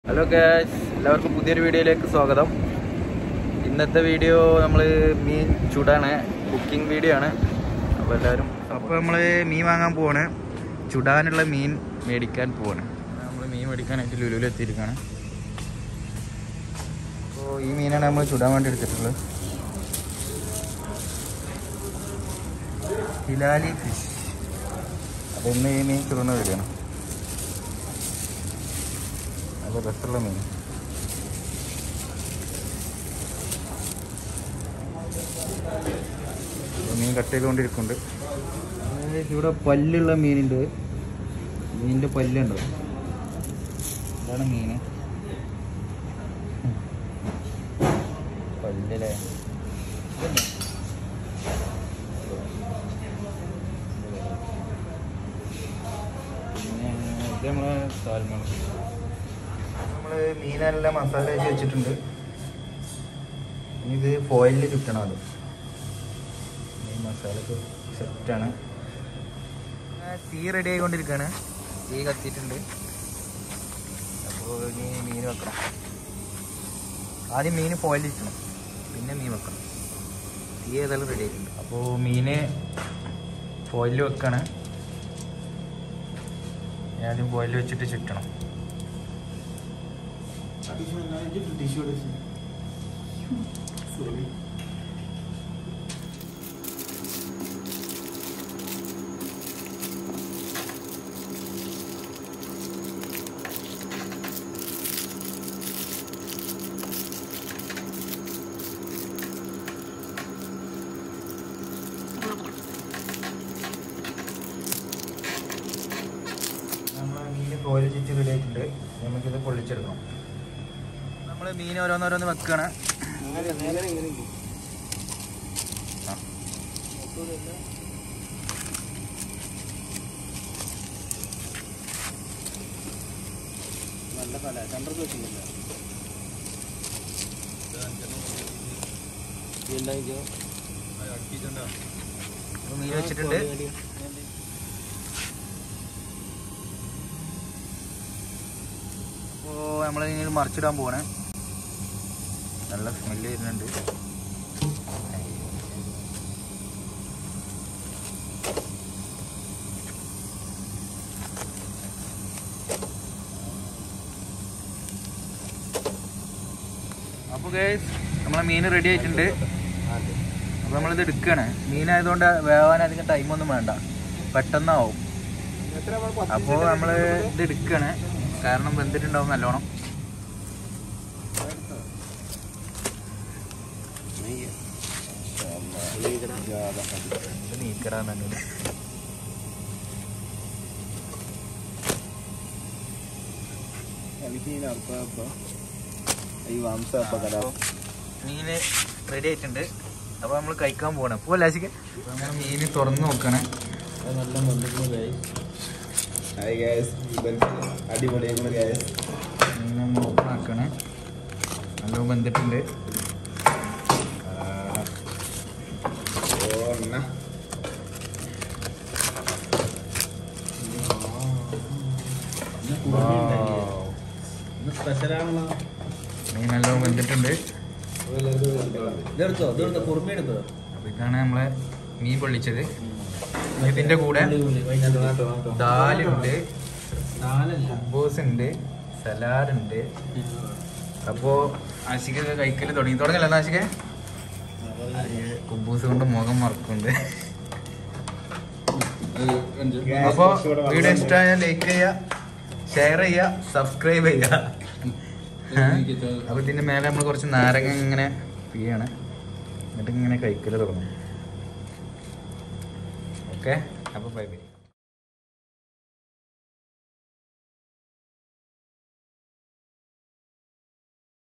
Hello guys എല്ലാവർക്കും പുതിയൊരു വീഡിയോയിലേക്ക് സ്വാഗതം ഇന്നത്തെ വീഡിയോ നമ്മൾ മീൻ ചുടാണ് കുക്കിംഗ് വീഡിയോ ആണ് അപ്പോൾ എല്ലാവരും അപ്പോൾ നമ്മൾ മീൻ വാങ്ങാൻ പോവാണ് ചുടാനുള്ള മീൻ മേടിക്കാൻ പോവാണ് നമ്മൾ മീൻ മേടിക്കാനായിട്ട് ലുലുവിൽ എത്തിയിരിക്കുകയാണ് അപ്പോൾ ഈ മീനാണ് നമ്മൾ ചുടാൻ വേണ്ടി എടുത്തിട്ടുള്ളത് ഹിലാലി ഫിഷ് അതൊന്ന് ഈ മീൻ ചുടുന്ന വീഡിയോയാണ് നല്ല രസമുള്ള മീൻ ഇപ്പൊ മീൻ കട്ട് ചെയ്തുകൊണ്ടിരിക്കുന്നുണ്ട് ഇവിടെ പല്ലുള്ള മീനുണ്ട് മീനിന്റെ പല്ലുണ്ടോ ഇതാണ് മീന് പല്ലല്ലേ പിന്നെ ഇത് നമ്മളെ സാൽമൺ നമ്മൾ മീനെല്ലാം മസാല തേച്ച് വെച്ചിട്ടുണ്ട് ഇനി ഇത് ഫോയിലിൽ ചുറ്റണം അത് ഈ മസാലക്ക് സെറ്റാണ് തീ റെഡി ആയിക്കൊണ്ടിരിക്കുകയാണ് തീ കത്തിയിട്ടുണ്ട് അപ്പോൾ ഇനി മീൻ വെക്കണം ആദ്യം മീൻ ഫോയിലിൽ ചുറ്റണം പിന്നെ മീൻ വെക്കണം തീ ഏതായാലും റെഡി ആയിട്ടുണ്ട് അപ്പോൾ മീന് ഫോയിലിൽ വെക്കാണ് ആദ്യം ഫോയിലിൽ വെച്ചിട്ട് ചുറ്റണം നമ്മൾ മീൻ കോയിൽ ചുറ്റി റെഡി ആയിട്ടുണ്ട് നമുക്കിത് പൊള്ളിച്ചെടുക്കണം നമ്മൾ മീൻ ഓരോന്നോരോന്ന് വെക്കുകയാണ് ആ. നല്ല തല ചന്ദ്രക്ക് വെച്ചില്ല അപ്പോൾ മീൻ വെച്ചിട്ടുണ്ട് അപ്പോൾ നമ്മൾ ഇനി മറിച്ചിടാൻ പോവാണ് നല്ല സ്മെല്ല് വരുന്നുണ്ട് അപ്പോൾ ഗൈസ് നമ്മളെ മീൻ റെഡി ആയിട്ടുണ്ട് അപ്പോൾ നമ്മളിത് എടുക്കുകയാണ് മീനായതുകൊണ്ട് വേവാൻ അധികം ടൈമൊന്നും വേണ്ട പെട്ടെന്നാവും അപ്പോൾ നമ്മൾ ഇത് എടുക്കുകയാണ് കാരണം വെന്തിട്ടുണ്ടാവും നല്ലോണം ഇത് നീക്കടാൻ തന്നെ മീന് റെഡി ആയിട്ടുണ്ട് അപ്പോൾ നമ്മൾ കഴിക്കാൻ പോകണം അപ്പോൾ ലാശിക്ക് നമ്മൾ മീൻ തുറന്ന് നോക്കണേ അത് നല്ല വന്നിട്ടുണ്ട് ഹായ് ഗൈസ് അടിപൊളിയായിരുന്നു ഗൈസ് മീൻ നമ്മൾ ഓപ്പൺ ആക്കണേ നല്ല വെന്തിട്ടുണ്ട് ഓണ്ണ സ്പെഷ്യലാണല്ലോ മീൻ നല്ല വെന്തിട്ടുണ്ട് ഇതെടുത്തോ ഇതെടുത്തോ കുറുമ എടുത്തോ അപ്പോൾ ഇതാണ് നമ്മളെ മീൻ പൊള്ളിച്ചത് ഇതിൻ്റെ കൂടെ ദാലുണ്ട് കുബൂസ് ഉണ്ട് സലാഡ് ഉണ്ട് അപ്പോൾ ആശിക്കൊക്കെ കഴിക്കൽ തുടങ്ങി തുടങ്ങല്ല ആശിക്ക് കുബൂസ് കൊണ്ട് മുഖം മറക്കുന്നുണ്ട് അപ്പോൾ വീഡിയോ ഇഷ്ടമായ ലൈക്ക് ചെയ്യുക ഷെയർ ചെയ്യുക സബ്സ്ക്രൈബ് ചെയ്യുക അപ്പോൾ ഇതിൻ്റെ മേലെ നമ്മൾ കുറച്ച് നാരങ്ങ ഇങ്ങനെ പിയാണ് എന്നിട്ട് ഇങ്ങനെ കഴിക്കൽ തുടങ്ങും ഓക്കെ അപ്പോൾ ബൈ ബൈ